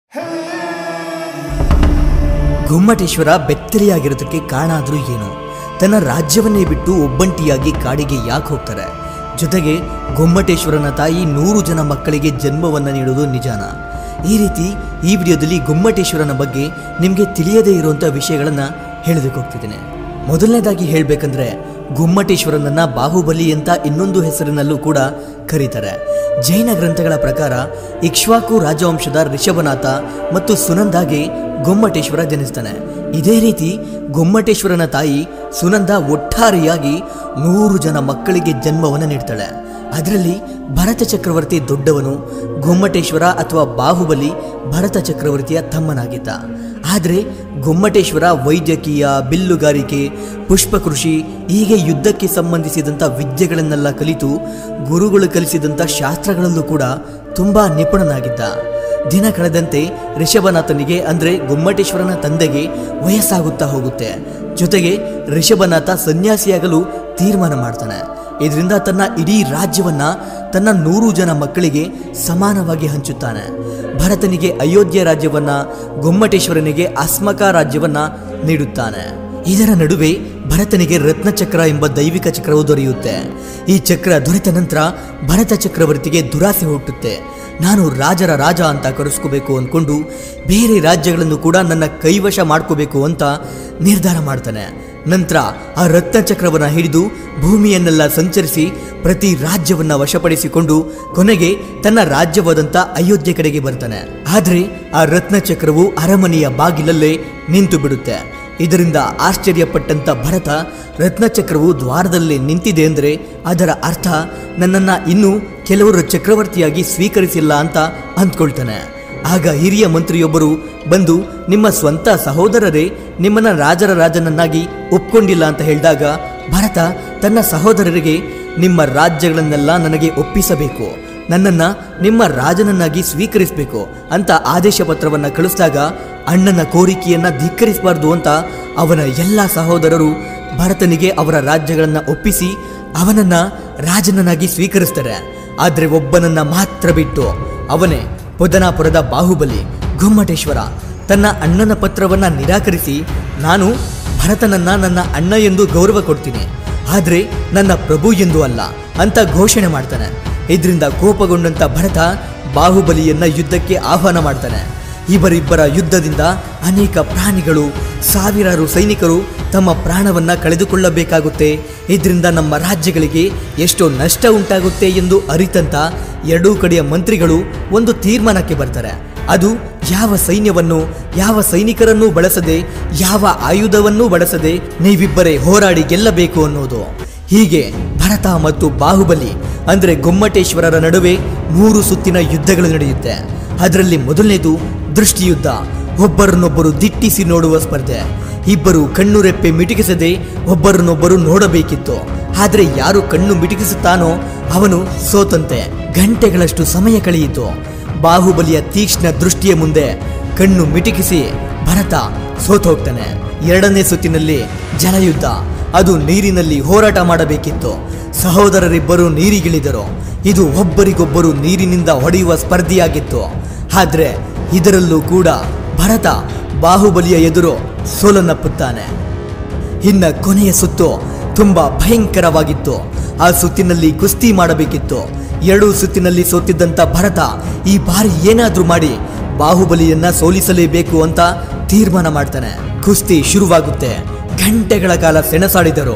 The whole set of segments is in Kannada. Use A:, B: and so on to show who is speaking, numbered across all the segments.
A: ಗೊಮ್ಮಟೇಶ್ವರ ಬೆತ್ತಲೆಯಾಗಿರೋದಕ್ಕೆ ಕಾರಣ ಆದ್ರೂ ಏನು ತನ್ನ ರಾಜ್ಯವನ್ನೇ ಬಿಟ್ಟು ಒಬ್ಬಂಟಿಯಾಗಿ ಕಾಡಿಗೆ ಯಾಕೆ ಹೋಗ್ತಾರೆ ಜೊತೆಗೆ ಗೊಮ್ಮಟೇಶ್ವರನ ತಾಯಿ ನೂರು ಜನ ಮಕ್ಕಳಿಗೆ ಜನ್ಮವನ್ನ ನೀಡೋದು ನಿಜಾನ ಈ ರೀತಿ ಈ ವಿಡಿಯೋದಲ್ಲಿ ಗೊಮ್ಮಟೇಶ್ವರನ ಬಗ್ಗೆ ನಿಮಗೆ ತಿಳಿಯದೇ ಇರುವಂಥ ವಿಷಯಗಳನ್ನ ಹೇಳೋದಕ್ಕೆ ಹೋಗ್ತಿದ್ದೇನೆ ಮೊದಲನೇದಾಗಿ ಹೇಳಬೇಕಂದ್ರೆ ಗೊಮ್ಮಟೇಶ್ವರನನ್ನ ಬಾಹುಬಲಿ ಅಂತ ಇನ್ನೊಂದು ಹೆಸರಿನಲ್ಲೂ ಕೂಡ ಕರೀತಾರೆ ಜೈನ ಗ್ರಂಥಗಳ ಪ್ರಕಾರ ಇಕ್ಷ್ವಾಕು ರಾಜವಂಶದ ರಿಷಭನಾಥ ಮತ್ತು ಸುನಂದಾಗೆ ಗೊಮ್ಮಟೇಶ್ವರ ಜನಿಸ್ತಾನೆ ಇದೇ ರೀತಿ ಗೊಮ್ಮಟೇಶ್ವರನ ತಾಯಿ ಸುನಂದ ಒಟ್ಟಾರೆಯಾಗಿ ನೂರು ಜನ ಮಕ್ಕಳಿಗೆ ಜನ್ಮವನ್ನು ನೀಡ್ತಾಳೆ ಅದರಲ್ಲಿ ಭರತ ಚಕ್ರವರ್ತಿ ದೊಡ್ಡವನು ಗೊಮ್ಮಟೇಶ್ವರ ಅಥವಾ ಬಾಹುಬಲಿ ಭರತ ಚಕ್ರವರ್ತಿಯ ತಮ್ಮನಾಗಿದ್ದ ಆದರೆ ಗೊಮ್ಮಟೇಶ್ವರ ವೈದ್ಯಕೀಯ ಬಿಲ್ಲುಗಾರಿಕೆ ಪುಷ್ಪಕೃಷಿ ಹೀಗೆ ಯುದ್ಧಕ್ಕೆ ಸಂಬಂಧಿಸಿದಂಥ ವಿದ್ಯೆಗಳನ್ನೆಲ್ಲ ಕಲಿತು ಗುರುಗಳು ಕಲಿಸಿದಂಥ ಶಾಸ್ತ್ರಗಳಲ್ಲೂ ಕೂಡ ತುಂಬ ನಿಪುಣನಾಗಿದ್ದ ದಿನ ಕಳೆದಂತೆ ರಿಷಭನಾಥನಿಗೆ ಅಂದರೆ ಗೊಮ್ಮಟೇಶ್ವರನ ತಂದೆಗೆ ವಯಸ್ಸಾಗುತ್ತಾ ಹೋಗುತ್ತೆ ಜೊತೆಗೆ ರಿಷಭನಾಥ ಸನ್ಯಾಸಿಯಾಗಲು ತೀರ್ಮಾನ ಮಾಡ್ತಾನೆ ಇದರಿಂದ ತನ್ನ ಇಡೀ ರಾಜ್ಯವನ್ನ ತನ್ನ ನೂರು ಜನ ಮಕ್ಕಳಿಗೆ ಸಮಾನವಾಗಿ ಹಂಚುತ್ತಾನೆ ಭರತನಿಗೆ ಅಯೋಧ್ಯ ರಾಜ್ಯವನ್ನ ಗೊಮ್ಮಟೇಶ್ವರನಿಗೆ ಅಸ್ಮಕ ರಾಜ್ಯವನ್ನ ನೀಡುತ್ತಾನೆ ಇದರ ನಡುವೆ ಭರತನಿಗೆ ರತ್ನಚಕ್ರ ಎಂಬ ದೈವಿಕ ಚಕ್ರವು ದೊರೆಯುತ್ತೆ ಈ ಚಕ್ರ ದೊರೆತ ನಂತರ ಭರತ ಚಕ್ರವರ್ತಿಗೆ ದುರಾಸೆ ಹುಟ್ಟುತ್ತೆ ನಾನು ರಾಜರ ರಾಜ ಅಂತ ಕರೆಸ್ಕೋಬೇಕು ಅಂದ್ಕೊಂಡು ಬೇರೆ ರಾಜ್ಯಗಳನ್ನು ಕೂಡ ನನ್ನ ಕೈವಶ ಮಾಡ್ಕೋಬೇಕು ಅಂತ ನಿರ್ಧಾರ ಮಾಡ್ತಾನೆ ನಂತರ ಆ ರತ್ನಚಕ್ರವನ್ನು ಹಿಡಿದು ಭೂಮಿಯನ್ನೆಲ್ಲ ಸಂಚರಿಸಿ ಪ್ರತಿ ರಾಜ್ಯವನ್ನ ವಶಪಡಿಸಿಕೊಂಡು ಕೊನೆಗೆ ತನ್ನ ರಾಜ್ಯವಾದಂಥ ಅಯೋಧ್ಯೆ ಕಡೆಗೆ ಬರ್ತಾನೆ ಆದರೆ ಆ ರತ್ನಚಕ್ರವು ಅರಮನೆಯ ಬಾಗಿಲಲ್ಲೇ ನಿಂತು ಬಿಡುತ್ತೆ ಇದರಿಂದ ಆಶ್ಚರ್ಯಪಟ್ಟಂತ ಭರತ ರತ್ನಚಕ್ರವು ದ್ವಾರದಲ್ಲಿ ನಿಂತಿದೆ ಅಂದರೆ ಅದರ ಅರ್ಥ ನನ್ನನ್ನು ಇನ್ನೂ ಕೆಲವರು ಚಕ್ರವರ್ತಿಯಾಗಿ ಸ್ವೀಕರಿಸಿಲ್ಲ ಅಂತ ಅಂದ್ಕೊಳ್ತಾನೆ ಆಗ ಹಿರಿಯ ಮಂತ್ರಿಯೊಬ್ಬರು ಬಂದು ನಿಮ್ಮ ಸ್ವಂತ ಸಹೋದರರೇ ನಿಮ್ಮನ್ನ ರಾಜರ ರಾಜನನ್ನಾಗಿ ಒಪ್ಕೊಂಡಿಲ್ಲ ಅಂತ ಹೇಳಿದಾಗ ಭರತ ತನ್ನ ಸಹೋದರರಿಗೆ ನಿಮ್ಮ ರಾಜ್ಯಗಳನ್ನೆಲ್ಲ ನನಗೆ ಒಪ್ಪಿಸಬೇಕು ನನ್ನನ್ನ ನಿಮ್ಮ ರಾಜನನ್ನಾಗಿ ಸ್ವೀಕರಿಸಬೇಕು ಅಂತ ಆದೇಶ ಪತ್ರವನ್ನ ಕಳಿಸಿದಾಗ ಅಣ್ಣನ ಕೋರಿಕೆಯನ್ನ ಧಿಕ್ಕರಿಸಬಾರ್ದು ಅಂತ ಅವನ ಎಲ್ಲ ಸಹೋದರರು ಭರತನಿಗೆ ಅವರ ರಾಜ್ಯಗಳನ್ನ ಒಪ್ಪಿಸಿ ಅವನನ್ನ ರಾಜನನ್ನಾಗಿ ಸ್ವೀಕರಿಸ್ತಾರೆ ಆದ್ರೆ ಒಬ್ಬನನ್ನ ಮಾತ್ರ ಬಿಟ್ಟು ಅವನೇ ಪೊದನಾಪುರದ ಬಾಹುಬಲಿ ಗೊಮ್ಮಟೇಶ್ವರ ತನ್ನ ಅಣ್ಣನ ಪತ್ರವನ್ನ ನಿರಾಕರಿಸಿ ನಾನು ಭರತನನ್ನ ನನ್ನ ಅಣ್ಣ ಎಂದು ಗೌರವ ಕೊಡ್ತೀನಿ ಆದ್ರೆ ನನ್ನ ಪ್ರಭು ಎಂದು ಅಲ್ಲ ಅಂತ ಘೋಷಣೆ ಮಾಡ್ತಾನೆ ಇದರಿಂದ ಕೋಪಗೊಂಡಂತ ಭರತ ಬಾಹುಬಲಿಯನ್ನ ಯುದ್ಧಕ್ಕೆ ಆಹ್ವಾನ ಮಾಡ್ತಾನೆ ಇವರಿಬ್ಬರ ಯುದ್ಧದಿಂದ ಅನೇಕ ಪ್ರಾಣಿಗಳು ಸಾವಿರಾರು ಸೈನಿಕರು ತಮ್ಮ ಪ್ರಾಣವನ್ನ ಕಳೆದುಕೊಳ್ಳಬೇಕಾಗುತ್ತೆ ಇದರಿಂದ ನಮ್ಮ ರಾಜ್ಯಗಳಿಗೆ ಎಷ್ಟೋ ನಷ್ಟ ಉಂಟಾಗುತ್ತೆ ಎಂದು ಅರಿತಂತ ಎರಡೂ ಕಡೆಯ ಮಂತ್ರಿಗಳು ಒಂದು ತೀರ್ಮಾನಕ್ಕೆ ಬರ್ತಾರೆ ಅದು ಯಾವ ಸೈನ್ಯವನ್ನು ಯಾವ ಸೈನಿಕರನ್ನೂ ಬಳಸದೆ ಯಾವ ಆಯುಧವನ್ನೂ ಬಳಸದೆ ನೀವಿಬ್ಬರೇ ಹೋರಾಡಿ ಗೆಲ್ಲಬೇಕು ಅನ್ನೋದು ಹೀಗೆ ಭರತ ಮತ್ತು ಬಾಹುಬಲಿ ಅಂದ್ರೆ ಗೊಮ್ಮಟೇಶ್ವರರ ನಡುವೆ ಮೂರು ಸುತ್ತಿನ ಯುದ್ಧಗಳು ನಡೆಯುತ್ತೆ ಅದರಲ್ಲಿ ಮೊದಲನೇದು ದೃಷ್ಟಿಯುದ್ಧ ಒಬ್ಬರನ್ನೊಬ್ಬರು ದಿಟ್ಟಿಸಿ ನೋಡುವ ಸ್ಪರ್ಧೆ ಇಬ್ಬರು ಕಣ್ಣು ರೆಪ್ಪೆ ಮಿಟುಕಿಸದೆ ಒಬ್ಬರನ್ನೊಬ್ಬರು ನೋಡಬೇಕಿತ್ತು ಆದ್ರೆ ಯಾರು ಕಣ್ಣು ಮಿಟುಕಿಸುತ್ತಾನೋ ಅವನು ಸೋತಂತೆ ಗಂಟೆಗಳಷ್ಟು ಸಮಯ ಕಳೆಯಿತು ಬಾಹುಬಲಿಯ ತೀಕ್ಷ್ಣ ದೃಷ್ಟಿಯ ಮುಂದೆ ಕಣ್ಣು ಮಿಟುಕಿಸಿ ಭರತ ಸೋತೋಗ್ತಾನೆ ಎರಡನೇ ಸುತ್ತಿನಲ್ಲಿ ಜಲಯುದ್ಧ ಅದು ನೀರಿನಲ್ಲಿ ಹೋರಾಟ ಮಾಡಬೇಕಿತ್ತು ಸಹೋದರರಿಬ್ಬರು ನೀರಿಗಿಳಿದರು ಇದು ಒಬ್ಬರಿಗೊಬ್ಬರು ನೀರಿನಿಂದ ಹೊಡೆಯುವ ಸ್ಪರ್ಧೆಯಾಗಿತ್ತು ಆದ್ರೆ ಇದರಲ್ಲೂ ಕೂಡ ಭರತ ಬಾಹುಬಲಿಯ ಎದುರು ಸೋಲನ್ನಪ್ಪುತ್ತಾನೆ ಇನ್ನ ಕೊನೆಯ ಸುತ್ತು ತುಂಬಾ ಭಯಂಕರವಾಗಿತ್ತು ಆ ಸುತ್ತಿನಲ್ಲಿ ಕುಸ್ತಿ ಮಾಡಬೇಕಿತ್ತು ಎರಡೂ ಸುತ್ತಿನಲ್ಲಿ ಸೋತಿದ್ದಂತ ಭರತ ಈ ಬಾರಿ ಏನಾದ್ರೂ ಮಾಡಿ ಬಾಹುಬಲಿಯನ್ನ ಸೋಲಿಸಲೇಬೇಕು ಅಂತ ತೀರ್ಮಾನ ಮಾಡ್ತಾನೆ ಕುಸ್ತಿ ಶುರುವಾಗುತ್ತೆ ಗಂಟೆಗಳ ಕಾಲ ಸೆಣಸಾಡಿದರು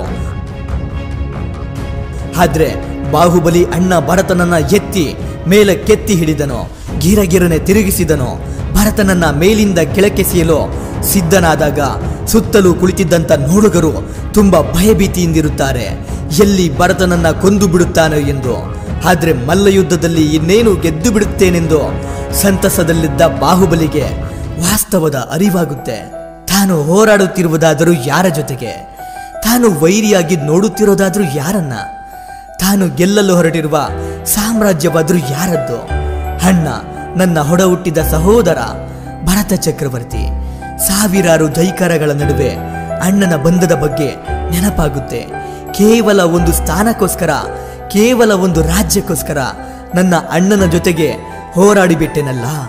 A: ಆದ್ರೆ ಬಾಹುಬಲಿ ಅಣ್ಣ ಭರತನನ್ನ ಎತ್ತಿ ಮೇಲೆ ಕೆತ್ತಿ ಹಿಡಿದನು ಗಿರಗಿರನೆ ತಿರುಗಿಸಿದನು ಭರತನನ್ನ ಮೇಲಿಂದ ಕೆಳಕೆಸೆಯಲು ಸಿದ್ಧನಾದಾಗ ಸುತ್ತಲೂ ಕುಳಿತಿದ್ದಂತ ನೋಡುಗರು ತುಂಬಾ ಭಯಭೀತಿಯಿಂದಿರುತ್ತಾರೆ ಎಲ್ಲಿ ಭರತನನ್ನ ಕೊಂದು ಬಿಡುತ್ತಾನೋ ಎಂದು ಆದ್ರೆ ಮಲ್ಲಯುದ್ಧದಲ್ಲಿ ಇನ್ನೇನು ಗೆದ್ದು ಬಿಡುತ್ತೇನೆಂದು ಸಂತಸದಲ್ಲಿದ್ದ ಬಾಹುಬಲಿಗೆ ವಾಸ್ತವದ ಅರಿವಾಗುತ್ತೆ ತಾನು ಹೋರಾಡುತ್ತಿರುವುದಾದರೂ ಯಾರ ಜೊತೆಗೆ ತಾನು ವೈರಿಯಾಗಿ ನೋಡುತ್ತಿರೋದಾದ್ರೂ ಯಾರನ್ನ ತಾನು ಗೆಲ್ಲಲು ಹೊರಟಿರುವ ಸಾಮ್ರಾಜ್ಯವಾದರೂ ಯಾರದ್ದು ಅಣ್ಣ ನನ್ನ ಹೊಡ ಹುಟ್ಟಿದ ಸಹೋದರ ಭರತ ಚಕ್ರವರ್ತಿ ಸಾವಿರಾರು ಜೈಕಾರಗಳ ನಡುವೆ ಅಣ್ಣನ ಬಂಧದ ಬಗ್ಗೆ ನೆನಪಾಗುತ್ತೆ ಕೇವಲ ಒಂದು ಸ್ಥಾನಕ್ಕೋಸ್ಕರ ಕೇವಲ ಒಂದು ರಾಜ್ಯಕ್ಕೋಸ್ಕರ ನನ್ನ ಅಣ್ಣನ ಜೊತೆಗೆ ಹೋರಾಡಿಬಿಟ್ಟೆನಲ್ಲ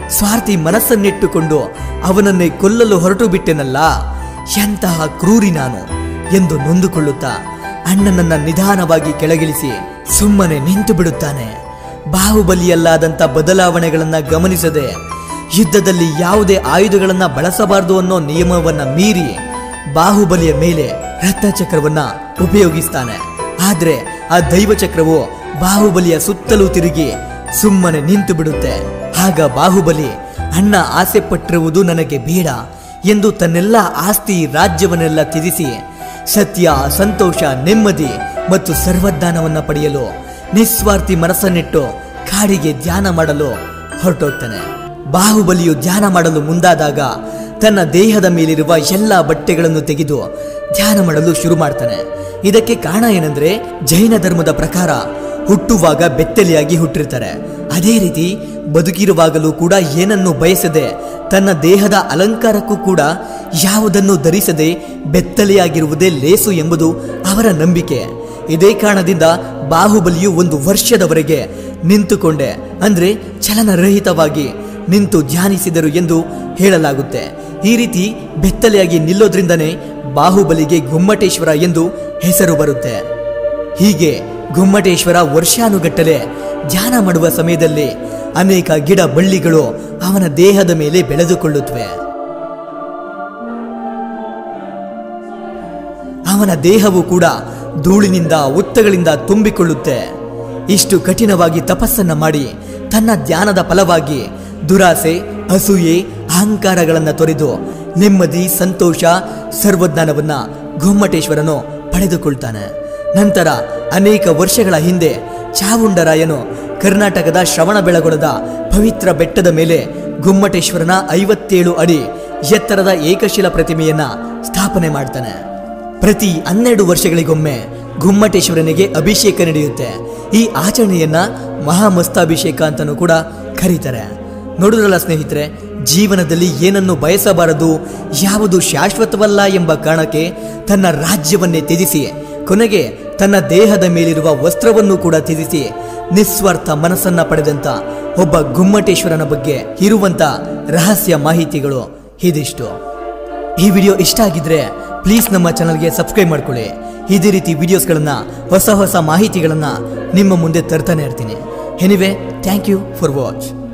A: ಸ್ವಾರ್ಥಿ ಮನಸ್ಸನ್ನಿಟ್ಟುಕೊಂಡು ಅವನನ್ನೇ ಕೊಲ್ಲಲು ಹೊರಟು ಬಿಟ್ಟೆನಲ್ಲ ಎಂತಹ ಕ್ರೂರಿ ನಾನು ಎಂದು ನೊಂದುಕೊಳ್ಳುತ್ತಾ ಅಣ್ಣನನ್ನ ನಿಧಾನವಾಗಿ ಕೆಳಗಿಳಿಸಿ ಸುಮ್ಮನೆ ನಿಂತು ಬಿಡುತ್ತಾನೆ ಬಾಹುಬಲಿಯಲ್ಲಾದಂಥ ಬದಲಾವಣೆಗಳನ್ನ ಗಮನಿಸದೆ ಯುದ್ಧದಲ್ಲಿ ಯಾವುದೇ ಆಯುಧಗಳನ್ನ ಬಳಸಬಾರದು ಅನ್ನೋ ನಿಯಮವನ್ನ ಮೀರಿ ಬಾಹುಬಲಿಯ ಮೇಲೆ ರತ್ನಚಕ್ರವನ್ನ ಉಪಯೋಗಿಸ್ತಾನೆ ಆದ್ರೆ ಆ ದೈವ ಚಕ್ರವು ಬಾಹುಬಲಿಯ ಸುತ್ತಲೂ ತಿರುಗಿ ಸುಮ್ಮನೆ ನಿಂತು ಬಿಡುತ್ತೆ ಆಗ ಬಾಹುಬಲಿ ಅಣ್ಣ ಆಸೆ ಪಟ್ಟಿರುವುದು ನನಗೆ ಬೇಡ ಎಂದು ತನ್ನೆಲ್ಲ ಆಸ್ತಿ ರಾಜ್ಯವನ್ನೆಲ್ಲ ತ್ಯಜಿಸಿ ಸತ್ಯ ಸಂತೋಷ ನೆಮ್ಮದಿ ಮತ್ತು ಸರ್ವಜ್ಞಾನವನ್ನ ಪಡೆಯಲು ನಿಸ್ವಾರ್ಥಿ ಮನಸ್ಸನ್ನಿಟ್ಟು ಕಾಡಿಗೆ ಧ್ಯಾನ ಮಾಡಲು ಹೊರಟೋಗ್ತಾನೆ ಬಾಹುಬಲಿಯು ಧ್ಯಾನ ಮಾಡಲು ಮುಂದಾದಾಗ ತನ್ನ ದೇಹದ ಮೇಲಿರುವ ಎಲ್ಲ ಬಟ್ಟೆಗಳನ್ನು ತೆಗೆದು ಧ್ಯಾನ ಮಾಡಲು ಶುರು ಮಾಡ್ತಾನೆ ಇದಕ್ಕೆ ಕಾರಣ ಏನಂದ್ರೆ ಜೈನ ಧರ್ಮದ ಪ್ರಕಾರ ಹುಟ್ಟುವಾಗ ಬೆತ್ತಲೆಯಾಗಿ ಹುಟ್ಟಿರ್ತಾರೆ ಅದೇ ರೀತಿ ಬದುಕಿರುವಾಗಲೂ ಕೂಡ ಏನನ್ನು ಬಯಸದೆ ತನ್ನ ದೇಹದ ಅಲಂಕಾರಕ್ಕೂ ಕೂಡ ಯಾವುದನ್ನು ಧರಿಸದೆ ಬೆತ್ತಲೆಯಾಗಿರುವುದೇ ಲೇಸು ಎಂಬುದು ಅವರ ನಂಬಿಕೆ ಇದೇ ಕಾರಣದಿಂದ ಬಾಹುಬಲಿಯು ಒಂದು ವರ್ಷದವರೆಗೆ ನಿಂತುಕೊಂಡೆ ಅಂದ್ರೆ ಚಲನರಹಿತವಾಗಿ ನಿಂತು ಧ್ಯಾನಿಸಿದರು ಎಂದು ಹೇಳಲಾಗುತ್ತೆ ಈ ರೀತಿ ಬೆತ್ತಲೆಯಾಗಿ ನಿಲ್ಲೋದ್ರಿಂದನೇ ಬಾಹುಬಲಿಗೆ ಗೊಮ್ಮಟೇಶ್ವರ ಎಂದು ಹೆಸರು ಬರುತ್ತೆ ಹೀಗೆ ಗೊಮ್ಮಟೇಶ್ವರ ವರ್ಷಾನುಗಟ್ಟಲೆ ಧ್ಯಾನ ಮಾಡುವ ಸಮಯದಲ್ಲಿ ಅನೇಕ ಗಿಡ ಬಳ್ಳಿಗಳು ಅವನ ದೇಹದ ಮೇಲೆ ಬೆಳೆದುಕೊಳ್ಳುತ್ತವೆ ಅವನ ದೇಹವು ಕೂಡ ಧೂಳಿನಿಂದ ಒತ್ತಗಳಿಂದ ತುಂಬಿಕೊಳ್ಳುತ್ತೆ ಇಷ್ಟು ಕಠಿಣವಾಗಿ ತಪಸ್ಸನ್ನ ಮಾಡಿ ತನ್ನ ಧ್ಯಾನದ ಫಲವಾಗಿ ದುರಾಸೆ ಅಸೂಯೆ ಅಹಂಕಾರಗಳನ್ನ ತೊರೆದು ನೆಮ್ಮದಿ ಸಂತೋಷ ಸರ್ವಜ್ಞಾನವನ್ನ ಗೊಮ್ಮಟೇಶ್ವರನು ಪಡೆದುಕೊಳ್ತಾನೆ ನಂತರ ಅನೇಕ ವರ್ಷಗಳ ಹಿಂದೆ ಚಾವುಂಡರಾಯನು ಕರ್ನಾಟಕದ ಶ್ರವಣಬೆಳಗೊಳದ ಪವಿತ್ರ ಬೆಟ್ಟದ ಮೇಲೆ ಗೊಮ್ಮಟೇಶ್ವರನ ಐವತ್ತೇಳು ಅಡಿ ಎತ್ತರದ ಏಕಶಿಲ ಪ್ರತಿಮೆಯನ್ನ ಸ್ಥಾಪನೆ ಮಾಡ್ತಾನೆ ಪ್ರತಿ ಹನ್ನೆರಡು ವರ್ಷಗಳಿಗೊಮ್ಮೆ ಗುಮ್ಮಟೇಶ್ವರನಿಗೆ ಅಭಿಷೇಕ ನಡೆಯುತ್ತೆ ಈ ಆಚರಣೆಯನ್ನ ಮಹಾಮಸ್ತಾಭಿಷೇಕ ಅಂತಲೂ ಕೂಡ ಕರೀತಾರೆ ನೋಡಿದ್ರಲ್ಲ ಸ್ನೇಹಿತರೆ ಜೀವನದಲ್ಲಿ ಏನನ್ನು ಬಯಸಬಾರದು ಯಾವುದು ಶಾಶ್ವತವಲ್ಲ ಎಂಬ ಕಾರಣಕ್ಕೆ ತನ್ನ ರಾಜ್ಯವನ್ನೇ ತ್ಯಜಿಸಿ ಕೊನೆಗೆ ತನ್ನ ದೇಹದ ಮೇಲಿರುವ ವಸ್ತ್ರವನ್ನು ಕೂಡ ತ್ಯಜಿಸಿ ನಿಸ್ವಾರ್ಥ ಮನಸ್ಸನ್ನ ಪಡೆದಂತ ಒಬ್ಬ ಗುಮ್ಮಟೇಶ್ವರನ ಬಗ್ಗೆ ಇರುವಂತ ರಹಸ್ಯ ಮಾಹಿತಿಗಳು ಇದಿಷ್ಟು ಈ ವಿಡಿಯೋ ಇಷ್ಟ ಆಗಿದ್ರೆ ಪ್ಲೀಸ್ ನಮ್ಮ ಚಾನಲ್ಗೆ ಸಬ್ಸ್ಕ್ರೈಬ್ ಮಾಡ್ಕೊಳ್ಳಿ ಇದೇ ರೀತಿ ವಿಡಿಯೋಸ್ಗಳನ್ನ ಹೊಸ ಹೊಸ ಮಾಹಿತಿಗಳನ್ನ ನಿಮ್ಮ ಮುಂದೆ ತರ್ತಾನೆ ಇರ್ತೀನಿ anyway thank you for watch